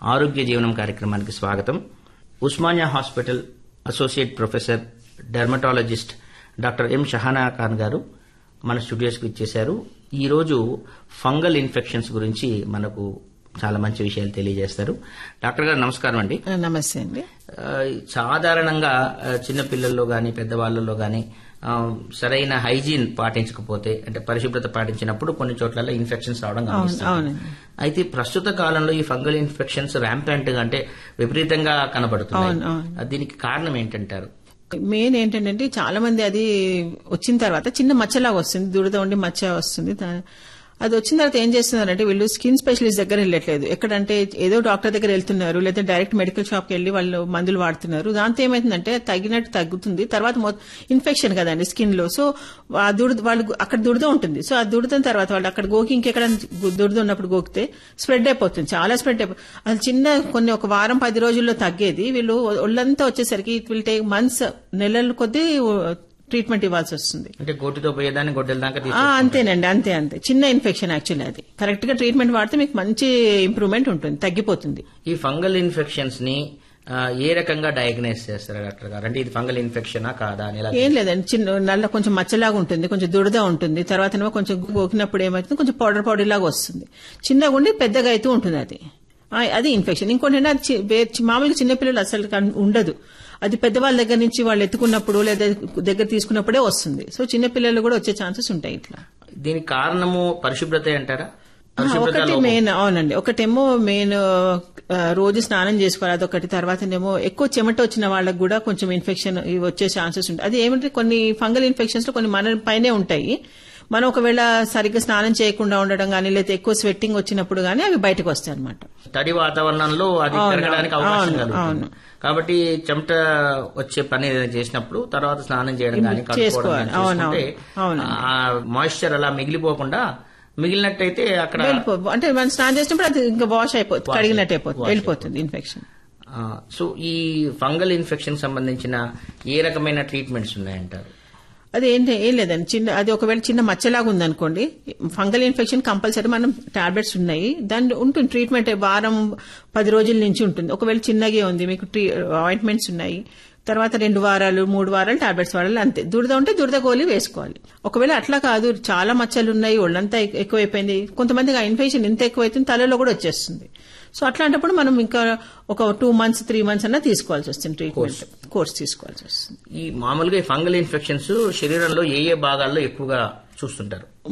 ఆరోగ్య జీవనం కార్యక్రమానికి స్వాగతం Osmania hospital associate professor dermatologist doctor M Shahana Khan గారు మన స్టూడియోస్కి ఇచ్చేశారు ఈరోజు ఫంగల్ ఇన్ఫెక్షన్స్ గురించి మనకు చాలా మంచి విషయాలు తెలియజేస్తారు డాక్టర్ గారు నమస్కారం అండి నమస్తే అండి ఆ, సాధారణంగా ఆ, చిన్న పిల్లల్లో గాని పెద్దవాళ్ళలో గాని ఆ, సరైన హైజీన్ పాటించకపోతే అంటే పరిశుభ్రత పాటించినప్పుడు కొన్ని చోట్ల ఇన్ఫెక్షన్స్ రావడం గమనిస్తాం అవునండి. అయితే ప్రస్తుత కాలంలో ఈ ఫంగల్ ఇన్ఫెక్షన్స్ ర్యాంపెంట్ గా అంటే విపరీతంగా కనబడుతున్నాయి అవును, అవును. ఆ, దీనికి కారణం ఏంటంటారు మెయిన్ ఏంటంటే చాలా మంది అది వచ్చిన తర్వాత చిన్న మచ్చలాగా వస్తుంది దురద ఉండి మచ్చ వస్తుంది దా- అది వచ్చిన తర్వాత ఏం చేస్తున్నారంటే వీళ్ళు స్కిన్ స్పెషలిస్ట్ దగ్గర వెళ్ళట్లేదు ఎక్కడంటే ఏదో డాక్టర్ దగ్గర వెళ్తున్నారు లేదా డైరెక్ట్ మెడికల్ షాప్కి వెళ్ళి వాళ్ళు మందులు వాడుతున్నారు దాంతో ఏమైతుందంటే తగ్గినట్టు తగ్గుతుంది తర్వాత ఇన్ఫెక్షన్ కదండి స్కిన్ లో సో ఆ దురద వాళ్ళు అక్కడ దురద ఉంటుంది సో ఆ దురద తర్వాత వాళ్ళు అక్కడ గోకి ఇంకెక్కడ దురద ఉన్నప్పుడు గోకితే స్ప్రెడ్ అయిపోతుంది చాలా స్ప్రెడ్ అయిపోతుంది అది చిన్న కొన్ని ఒక వారం పది రోజుల్లో తగ్గేది వీళ్ళు ఒళ్ళంతా వచ్చేసరికి ఇట్ విల్ టేక్ మంత్స్ నెలల కొద్దీ ట్రీట్మెంట్ ఇవ్వాల్సి వస్తుంది అంటే గోటితో పోయేదాన్ని గొడ్డల దాకా ఆ, తీసుకొచ్చుకుంటారు. అంతేనండి అంతే అంతే చిన్న ఇన్ఫెక్షన్ యాక్చువల్లీ అది కరెక్ట్ గా ట్రీట్మెంట్ వాడితే మీకు మంచి ఇంప్రూవ్మెంట్ ఉంటుంది తగ్గిపోతుంది ఈ ఫంగల్ ఇన్ఫెక్షన్స్ ని ఆ, ఏ రకంగా డయాగ్నైజ్ చేస్తారు డాక్టర్ గారు అంటే ఇది ఫంగల్ ఇన్ఫెక్షనా కాదా అని ఎలా ఏం లేదండి చిన్న నల్ల కొంచెం మచ్చలాగా ఉంటుంది కొంచెం దురద ఉంటుంది తర్వాత ఏమో కొంచెం గోకినప్పుడు ఏమవుతుంది కొంచెం పౌడర్ పౌడర్ లాగా వస్తుంది చిన్నగా ఉండి పెద్దగా అయితే ఉంటుంది అది ఆ, అది ఇన్ఫెక్షన్ ఇంకోటి ఏంటంటే అది చి- వే- చి- మామూలుగా చిన్నపిల్లలు అసలు కన్- ఉండదు అది పెద్దవాళ్ళ దగ్గర నుంచి వాళ్ళు ఎత్తుకున్నప్పుడు లేదా దగ్గర తీసుకున్నప్పుడే వస్తుంది సో చిన్నపిల్లలు కూడా వచ్చే ఛాన్సెస్ ఉంటాయి ఇట్లా దీనికి కారణము పరిశుభ్రత అంటారా ఆ, పరిశుభ్రత ఒకటి లోపం. మెయిన్ అవునండి ఒకటేమో మెయిన్ ఆ, రోజు స్నానం చేసుకోవాలి అదొకటి తర్వాతనేమో ఎక్కువ చెమట వచ్చిన వాళ్ళకి కూడా కొంచెం ఇన్ఫెక్షన్ ఇవి వచ్చే ఛాన్సెస్ ఉంటాయి అది ఏమంటే కొన్ని ఫంగల్ ఇన్ఫెక్షన్స్ లో కొన్ని మన పైనే ఉంటాయి మనం ఒకవేళ సరిగ్గా స్నానం చేయకుండా ఉండడం కానీ లేదా ఎక్కువ స్వెట్టింగ్ వచ్చినప్పుడు కానీ అవి బయటకు వస్తాయి అనమాట తడి వాతావరణంలో అది అవును, పెరగడానికి అవకాశం అవును, కలుగుతుంది అవును. కాబట్టి చెమట వచ్చే పని ఏదైనా చేసినప్పుడు తర్వాత స్నానం చేయడం కానీ కడుక్కోవడం చేసుకోవాలి. కానీ అవును, చేసుకుంటే అవును. ఆ మాయిశ్చర్ అలా మిగిలిపోకుండా మిగిలినట్టయితే అక్కడ వెళ్ళిపో అంటే మనం స్నానం చేసినప్పుడు అది ఇంకా వాష్ అయిపోతుంది Wash కడిగినట్టు అయిపోతుంది. అయిపోతుంది Wash వెళ్ళిపోతుంది ఇన్ఫెక్షన్ ఆ, సో ఈ ఫంగల్ ఇన్ఫెక్షన్ సంబంధించిన ఏ రకమైన ట్రీట్మెంట్స్ ఉన్నాయంటారు అది ఏంటి ఏం లేదండి చిన్న అది ఒకవేళ చిన్న మచ్చలాగా ఉందనుకోండి ఫంగల్ ఇన్ఫెక్షన్ కంపల్సరీ మనం టాబ్లెట్స్ ఉన్నాయి దాని ఉంటుంది ట్రీట్మెంట్ వారం పది రోజుల నుంచి ఉంటుంది ఒకవేళ చిన్నగే ఉంది మీకు ఆయింట్మెంట్స్ ఉన్నాయి తర్వాత రెండు వారాలు మూడు వారాలు టాబ్లెట్స్ వాడాలి అంతే దురద ఉంటే దురద గోళీ వేసుకోవాలి ఒకవేళ అట్లా కాదు చాలా మచ్చలు ఉన్నాయి ఒళ్ళంతా ఎక్- ఎక్కువైపోయింది కొంతమందికి ఆ ఇన్ఫెక్షన్ ఇంత ఎక్కువైతుంది తలలో కూడా వచ్చేస్తుంది సో అట్లాంటప్పుడు మనం ఇంకా ఒక టూ మంత్స్ త్రీ మంత్స్ అన్నా తీసుకోవాల్సి వస్తుంది ట్రీట్మెంట్ కోర్స్ తీసుకోవాల్సి వస్తుంది ఈ మామూలుగా ఈ ఫంగల్ ఇన్ఫెక్షన్స్ శరీరంలో ఏ ఏ భాగాల్లో ఎక్కువగా చూస్తుంటారు